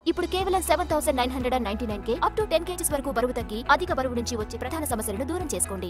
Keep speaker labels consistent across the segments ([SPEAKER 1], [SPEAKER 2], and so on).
[SPEAKER 1] ఇప్పుడు కేవలం seven thousand nine hundred and ninety nine కే అప్ టు టెన్ కేజీస్ వరకు బరువు తగ్గి అధిక బరువు నుంచి వచ్చే ప్రధాన సమస్యలను దూరం చేసుకోండి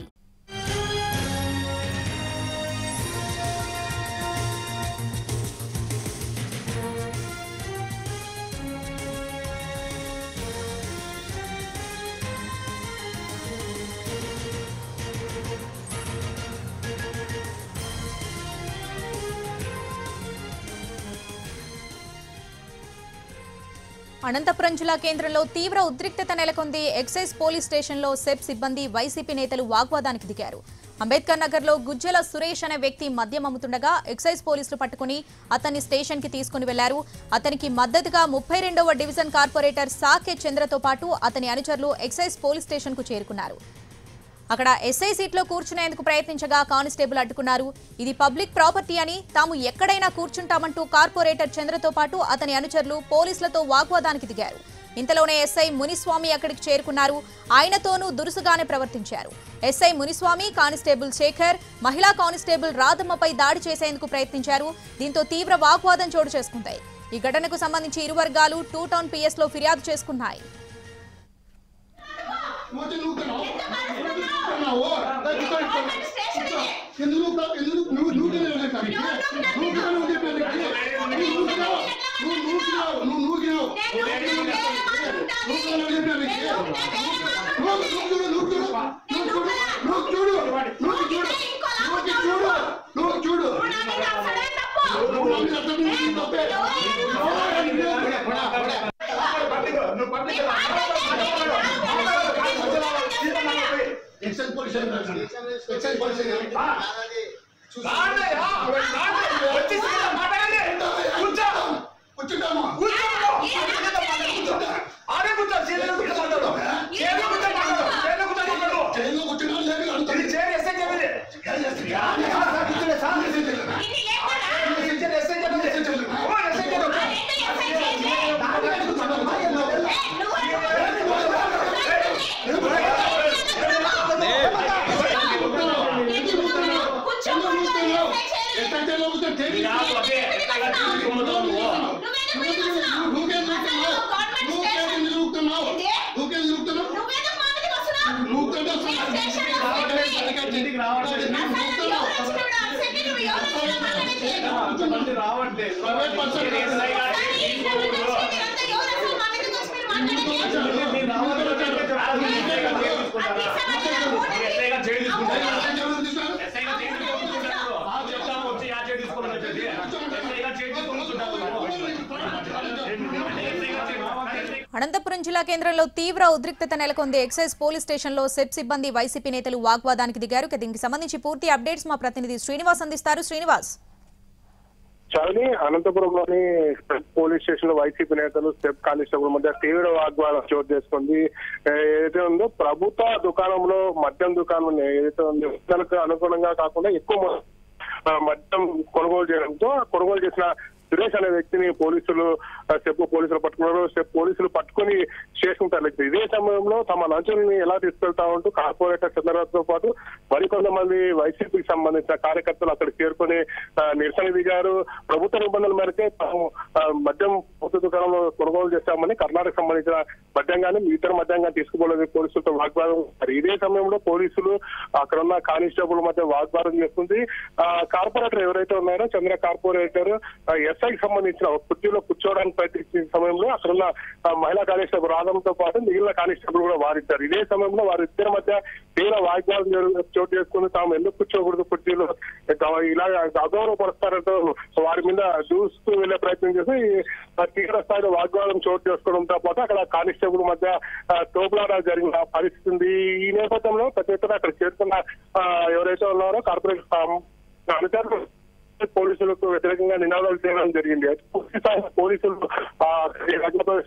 [SPEAKER 2] అనంతపురం జిల్లా కేంద్రంలో తీవ్ర ఉద్రిక్తత నెలకొంది ఎక్సైజ్ పోలీస్ స్టేషన్లో సెప్ సిబ్బంది వైసీపీ నేతలు వాగ్వాదానికి దిగారు అంబేద్కర్ నగర్లో గుజ్జల సురేష్ అనే వ్యక్తి మద్యం అమ్ముతుండగా ఎక్సైజ్ పోలీసులు పట్టుకుని అతన్ని స్టేషన్ కి తీసుకుని వెళ్లారు అతనికి మద్దతుగా ముప్పై రెండవ డివిజన్ కార్పొరేటర్ సాకే చంద్రతో పాటు అతని అనుచరులు ఎక్సైజ్ పోలీస్ స్టేషన్ కు చేరుకున్నారు అక్కడ ఎస్ఐ సీట్లో కూర్చునేందుకు ప్రయత్నించగా కానిస్టేబుల్ అడ్డుకున్నారు ఇది పబ్లిక్ ప్రాపర్టీ అని తాము ఎక్కడైనా కూర్చుంటామంటూ కార్పొరేటర్ చంద్రతో పాటు అతని అనుచరులు పోలీసులతో వాగ్వాదానికి దిగారు ఇంతలోనే ఎస్ఐ మునిస్వామి అక్కడికి చేరుకున్నారు ఆయనతోనూ దురుసుగానే ప్రవర్తించారు ఎస్ఐ మునిస్వామి కానిస్టేబుల్ శేఖర్ మహిళా కానిస్టేబుల్ రాధమ్మపై దాడి చేసేందుకు ప్రయత్నించారు దీంతో తీవ్ర వాగ్వాదం చోటు చేసుకుంటాయి ఈ ఘటనకు సంబంధించి ఇరు వర్గాలు టూ టౌన్ పిఎస్ లో ఫిర్యాదు చేసుకున్నాయి
[SPEAKER 3] నువ్వు నూకుతున్నావు ఎందుకు నూకుతున్నావు ఎందుకు నూకుతావు? ఎందుకు నువ్వు నూకినావు నాకు అది? నూకినావు నువ్వు చెప్పేది అది. నువ్వు నూకినావు నువ్వు నూకినావు నువ్వు నూకినావు నూకినావు నువ్వు చెప్పేది అది. నూకు నూకు చూడు నూకు చూడు నూకు చూడు నూకు చూడు నూకు చూడు నూకు చూడు నూకు చూడు నువ్వు నన్ను చెప్తావు, నువ్వు తప్పే. ఎక్సైజ్ పోలీస్ ఎక్సైజ్ పోలీస్ కూర్చుంటాము జైల్లో కూర్చున్నాను లేదు అడుగుతాను
[SPEAKER 2] అనంతపురం జిల్లా కేంద్రంలో తీవ్ర ఉద్రిక్తత నెలకొంది ఎక్సైజ్ పోలీస్ స్టేషన్లో సెప్ సిబ్బంది వైసీపీ నేతలు వాగ్వాదానికి దిగారు ఇక దీనికి సంబంధించి పూర్తి అప్డేట్స్ మా ప్రతినిధి శ్రీనివాస్ అందిస్తారు శ్రీనివాస్
[SPEAKER 4] చాలని అనంతపురంలోని స్టెప్ పోలీస్ స్టేషన్ లో వైసీపీ నేతలు స్టెప్ కానిస్టేబుల్ మధ్య తీవ్ర వాగ్వాదం చోటు చేసుకుంది ఏ, ఏదైతే ఉందో ప్రభుత్వ దుకాణంలో మద్యం దుకాణం ఏదైతే ఉందో దానికి అనుగుణంగా కాకుండా ఎక్కువ మొ- ఆ, మద్యం కొనుగోలు చేయడంతో ఆ కొనుగోలు చేసిన సురేష్ అనే వ్యక్తిని పోలీసులు ఆ, స్టెప్ పోలీసులు పట్టుకున్నారు స్టెప్ పోలీసులు పట్టుకొని స్టేషన్ తరలించారు ఇదే సమయంలో తమ లంచుల్ని ఎలా తీసుకెళ్తా ఉంటూ కార్పొరేటర్ చంద్రబాబుతో పాటు మరికొంతమంది వైసీపీకి సంబంధించిన కార్యకర్తలు అక్కడ చేరుకొని ఆ, నిరసన దిగారు ప్రభుత్వ నిబంధనల మేరకే తాము ఆ, మద్యం ప్రభుత్వ దుకాణంలో కొనుగోలు చేస్తామని కర్ణాటక సంబంధించిన మద్యం కానీ ఇతర మద్యం కానీ తీసుకుపోలేదు పోలీసులతో వాగ్వాదం మరి ఇదే సమయంలో పోలీసులు అక్కడ ఉన్న కానిస్టేబుల్ మధ్య వాగ్వాదం చేస్తుంది ఆ, కార్పొరేటర్ ఎవరైతే ఉన్నారో చంద్ర కార్పొరేటర్ ఎస్ఐకి సంబంధించిన ఒక కుర్చీలో కూర్చోవడానికి ప్రయత్నించిన సమయంలో అక్కడ ఉన్న ఆ, మహిళా కానిస్టేబుల్ రాధంతో పాటు మిగిలిన కానిస్టేబుల్ కూడా వారిచ్చారు ఇదే సమయంలో వారిద్దరి మధ్య తీవ్ర వాగ్వాదం జరుగు- చోటు చేసుకుని తాము ఎందుకు కూర్చోకూడదు కుర్చీలో తా- ఇలా అగౌరవపరుస్తారంటూ వారి మీద దూస్తూ వెళ్లే ప్రయత్నం చేసి ఆ తీవ్ర స్థాయిలో వాగ్వాదం చోటు చేసుకోవడంతో పాటు అక్కడ కానిస్టేబుల్ మధ్య ఆ, తోపులాట జరిగిన పరిస్థితి ఉంది ఈ నేపథ్యంలో పెద్ద ఎత్తున అక్కడ చేరుకున్న ఆ, ఎవరైతే ఉన్నారో కార్పొరేట్ అనుచరులు పోలీసులకు వ్యతిరేకంగా నినాదాలు చేయడం జరిగింది అయితే పూర్తి స్థాయిలో పోలీసులు ఆ, ఈ ఘటనపై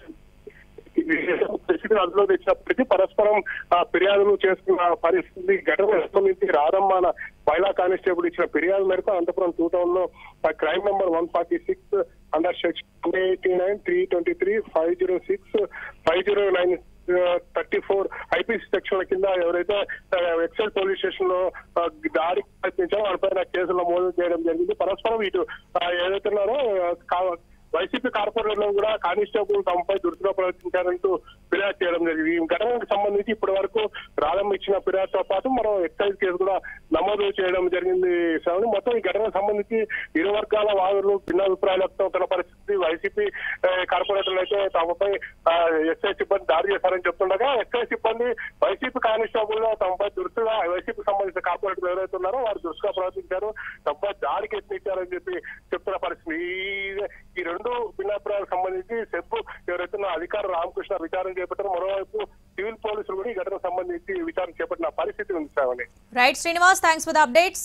[SPEAKER 4] పరిస్థితిని అదుపులో తెచ్చినప్పటికీ పరస్పరం ఆ, ఫిర్యాదులు చేసుకున్న పరిస్థితి ఘటన సంబంధించి రాధమ్మ మహిళా కానిస్టేబుల్ ఇచ్చిన ఫిర్యాదు మేరకు అనంతపురం టూ టౌన్ లో crime number one forty six under section eighty nine three twenty three five zero six five zero nine thirty four IPC section కింద ఎవరైతే ఎక్సైజ్ పోలీస్ స్టేషన్ లో ఆ, దాడికి ప్రయత్నించారో వారిపైన కేసులు నమోదు చేయడం జరిగింది పరస్పరం ఇటు ఆ, ఏదైతే ఉన్నారో ఆ, కా- వైసీపీ కార్పొరేటర్లను కూడా కానిస్టేబుల్ తమపై దుర్తిగా ప్రవర్తించారంటూ ఫిర్యాదు చేయడం జరిగింది ఈ ఘటనకు సంబంధించి ఇప్పటి వరకు రాధమ్మ ఇచ్చిన ఫిర్యాదుతో పాటు మరో ఎక్సైజ్ కేసు కూడా నమోదు చేయడం జరిగింది శ్రావణి మొత్తం ఈ ఘటనకు సంబంధించి ఇరు వర్గాల వాదులు భిన్నాభిప్రాయాలు వ్యక్తం అవుతున్న పరిస్థితి వైసీపీ ఆ, కార్పొరేటర్లు అయితే తమపై ఎస్ఐ సిబ్బంది దాడి చేశారని చెప్తుండగా ఎస్ఐ సిబ్బంది వైసీపీ కానిస్టేబుల్ తమపై దురుసుగా వైసీపీ సంబంధించిన కార్పొరేటర్లు ఎవరైతే ఉన్నారో వారు దురుసుగా ప్రవర్తించారు తమపై దాడికి యత్నించారని చెప్పి చెప్తున్న పరిస్థితి ఈ- ఈ రెండు భిన్నాభిప్రాయాలకు సంబంధించి సెబ్ ఎవరైతే ఉన్న అధికార రామకృష్ణ విచారణ చేపట్టారు మరోవైపు సివిల్ పోలీసులు కూడా ఈ ఘటనకు సంబంధించి విచారణ చేపట్టిన పరిస్థితి ఉంది Sravani
[SPEAKER 2] right Srinivas thanks for the updates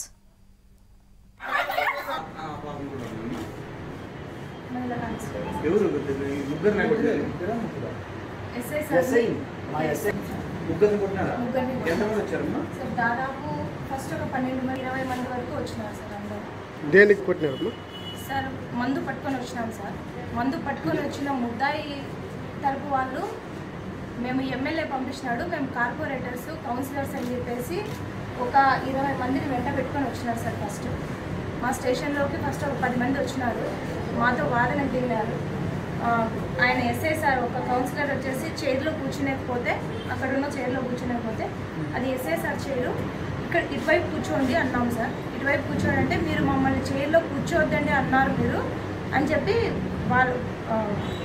[SPEAKER 5] ఎవరు ఈ ముగ్గురు నాకు
[SPEAKER 6] ఎస్ఐ
[SPEAKER 5] ముగ్గురు కొట్టినారా
[SPEAKER 6] ముగ్గురిని కొట్టినారు.
[SPEAKER 5] ఎంతమంది వచ్చారమ్మా
[SPEAKER 6] సార్ దాదాపు ఫస్ట్ ఒక పన్నెండు మంది ఇరవై మంది వరకు వచ్చినారు సార్ అందరూ
[SPEAKER 3] దేనికి కొట్టినారు
[SPEAKER 6] సార్ మందు పట్టుకొని వచ్చినాం సార్ మందు పట్టుకొని వచ్చిన ముద్దాయి తరపు వాళ్ళు మేము ఎమ్మెల్యే పంపించినాడు మేము కార్పొరేటర్స్ కౌన్సిలర్స్ అని చెప్పేసి ఒక ఇరవై మందిని వెంట పెట్టుకొని వచ్చినారు సార్ ఫస్ట్ మా స్టేషన్లోకి ఫస్ట్ ఒక పది మంది వచ్చినారు మాతో వాదనకు దిగినారు ఆ, ఆయన ఎస్ఐ సార్ ఒక కౌన్సిలర్ వచ్చేసి చైర్లో కూర్చునేకపోతే అక్కడ ఉన్న చైర్లో కూర్చునేకపోతే అది ఎస్ఐ సార్ చైరు ఇక్కడ ఇటువైపు కూర్చోండి అన్నాం సార్ ఇటువైపు కూర్చోండి అంటే మీరు మమ్మల్ని చైర్లో కూర్చోవద్దండి అన్నారు మీరు అని చెప్పి వాళ్ళు ఆ,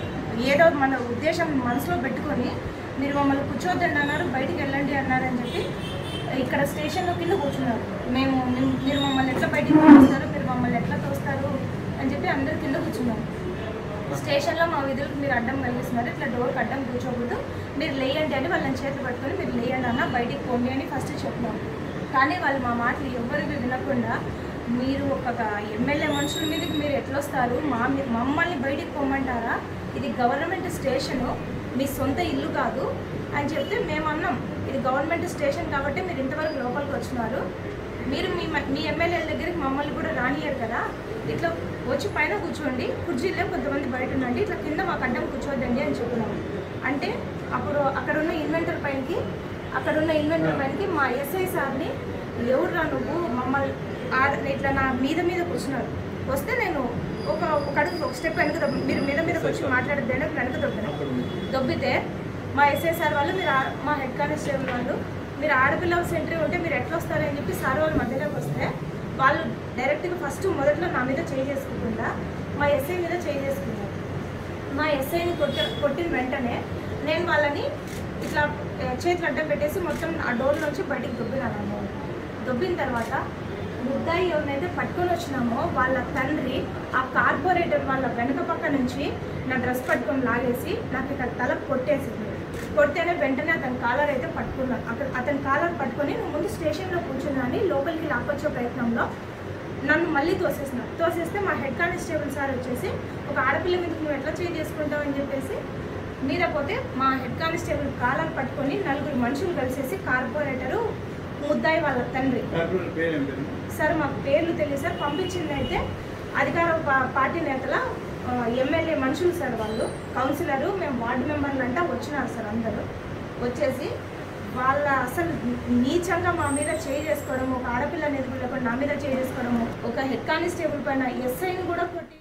[SPEAKER 6] ఏదో మన ఉద్దేశం మనసులో పెట్టుకొని మీరు మమ్మల్ని కూర్చోవద్దండి అన్నారు బయటికి వెళ్ళండి అన్నారు అని చెప్పి ఇక్కడ స్టేషన్లో కింద కూర్చున్నారు మేము మేము- మీరు మమ్మల్ని ఎట్లా బయటికి తోస్తారు మీరు మమ్మల్ని ఎట్లా తోస్తారు అని చెప్పి అందరు కింద కూర్చున్నారు స్టేషన్లో మా విధులకు మీరు అడ్డం కలిగిస్తున్నారు ఇట్లా డోర్కి అడ్డం కూర్చోకూడదు మీరు లేయండి అని వాళ్ళని చేతులు పట్టుకొని మీరు లేయండి అన్న బయటికి పోండి అని ఫస్ట్ చెప్పినాం కానీ వాళ్ళు మా మాటలు ఎవ్వరికి వినకుండా మీరు ఒక ఎమ్మెల్యే మనుషుల మీదకి మీరు ఎట్లొస్తారు మా మీ- మమ్మల్ని బయటికి పొమ్మంటారా ఇది గవర్నమెంట్ స్టేషను మీ సొంత ఇల్లు కాదు అని చెప్తే మేము అన్నాం ఇది గవర్నమెంట్ స్టేషన్ కాబట్టి మీరు ఇంతవరకు లోపలికి వచ్చినారు మీరు మీ మ- మీ ఎమ్మెల్యేల దగ్గరికి మమ్మల్ని కూడా రానియరు కదా ఇట్లా వచ్చి పైన కూర్చోండి కుర్చీలో కొంతమంది బయట ఉండండి ఇట్లా కింద మాకు అడ్డం కూర్చోవద్దండి అని చెప్పినాం అంటే అప్పుడు అక్కడ ఉన్న ఇన్వెంటర్ పైనకి అక్కడ ఉన్న ఇన్వెంటర్ పైనకి మా ఎస్ఐ సార్ని ఎవరురా నువ్వు మమ్మల్ని ఆడ- ఇట్లా నా మీద మీద కూర్చున్నారు వస్తే నేను ఒక ఒక అడుగు ఒక స్టెప్ వెనక దొబ్బ మీరు మీద మీదకి వచ్చి మాట్లాడద్దని వెనక దొబ్బిన దొబ్బితే మా ఎస్ఐ సార్ వాళ్ళు మీరు ఆ- మా హెడ్ కానిస్టేబుల్ వాళ్ళు మీరు ఆడపిల్ల సెంటరీ ఉంటే మీరు ఎట్లా వస్తారని చెప్పి సార్ వాళ్ళ మధ్యలోకి వస్తే వాళ్ళు డైరెక్ట్గా ఫస్ట్ మొదట్లో నా మీద చేయి చేసుకుంటుందా మా ఎస్ఐ మీద చేయి చేసుకున్నారు మా ఎస్ఐని కొట్ట కొట్టిన వెంటనే నేను వాళ్ళని ఇట్లా ఆ, చేతులు అడ్డం పెట్టేసి మొత్తం ఆ డోర్ నుంచి బయటికి దొబ్బినాను అన్నమాట దొబ్బిన తర్వాత ముద్దాయి ఎవరినైతే పట్టుకొని వచ్చినామో వాళ్ళ తండ్రి ఆ కార్పొరేటర్ వాళ్ళ వెనక పక్క నుంచి నా డ్రెస్ పట్టుకొని లాగేసి నాకు ఇక్కడ తల కొట్టేసింది కొడితేనే వెంటనే అతని కాలర్ అయితే పట్టుకున్నాను అక్కడ అతని కాలర్ పట్టుకొని నువ్వు ముందు స్టేషన్లో కూర్చున్నాని లోపలికి లాక్కొచ్చే ప్రయత్నంలో నన్ను మళ్ళీ తోసేసిన తోసేస్తే మా హెడ్ కానిస్టేబుల్ సార్ వచ్చేసి ఒక ఆడపిల్ల మీద నువ్వు ఎట్లా చేయి చేసుకుంటావు అని చెప్పేసి మీద పోతే మా హెడ్ కానిస్టేబుల్ కాలర్ పట్టుకొని నలుగురు మనుషులు కలిసేసి కార్పొరేటరు ముద్దాయి వాళ్ళ తండ్రి
[SPEAKER 5] కార్పొరేటర్ పేరు ఏం పేరు
[SPEAKER 6] సార్ మాకు పేర్లు తెలియదు సార్ పంపించింది అయితే అధికార పా- పార్టీ నేతల ఆ, ఎమ్మెల్యే మనుషులు సార్ వాళ్ళు కౌన్సిలరు మేము వార్డు మెంబర్లు అంటా వచ్చినారు సార్ అందరూ వచ్చేసి వాళ్ళ అసలు నీచంగా మా మీద చేయి చేసుకోవడము ఒక ఆడపిల్ల ఎదుగులేకుండా నా మీద చేయి చేసుకోవడము ఒక హెడ్ కానిస్టేబుల్ పైన ఎస్ఐని కూడా కొట్టి